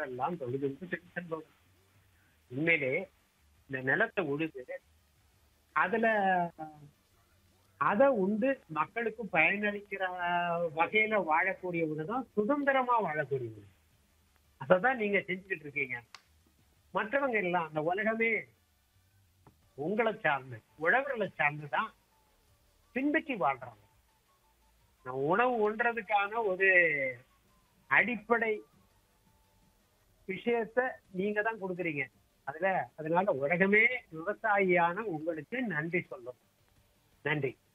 கற்றெல்லாம் தொழுதுண்டு செல்பவர் உண்மையிலே இந்த நிலத்தை உழுது அதுல அதை உண்டு மக்களுக்கு பயனளிக்கிற வகையில வாழக்கூடியவங்க தான் சுதந்திரமா வாழக்கூடியவங்க அதை தான் நீங்க செஞ்சுக்கிட்டு இருக்கீங்க மற்றவங்க எல்லாம் அந்த உலகமே உங்களை சார்ந்து உழவர்களை சார்ந்து தான் பின்பற்றி வாழ்றாங்க நான் உணவு உண்றதுக்கான ஒரு அடிப்படை விஷயத்த நீங்க தான் கொடுக்குறீங்க அதுல அதனால உலகமே விவசாயியான உங்களுக்கு நன்றி சொல்லும் நன்றி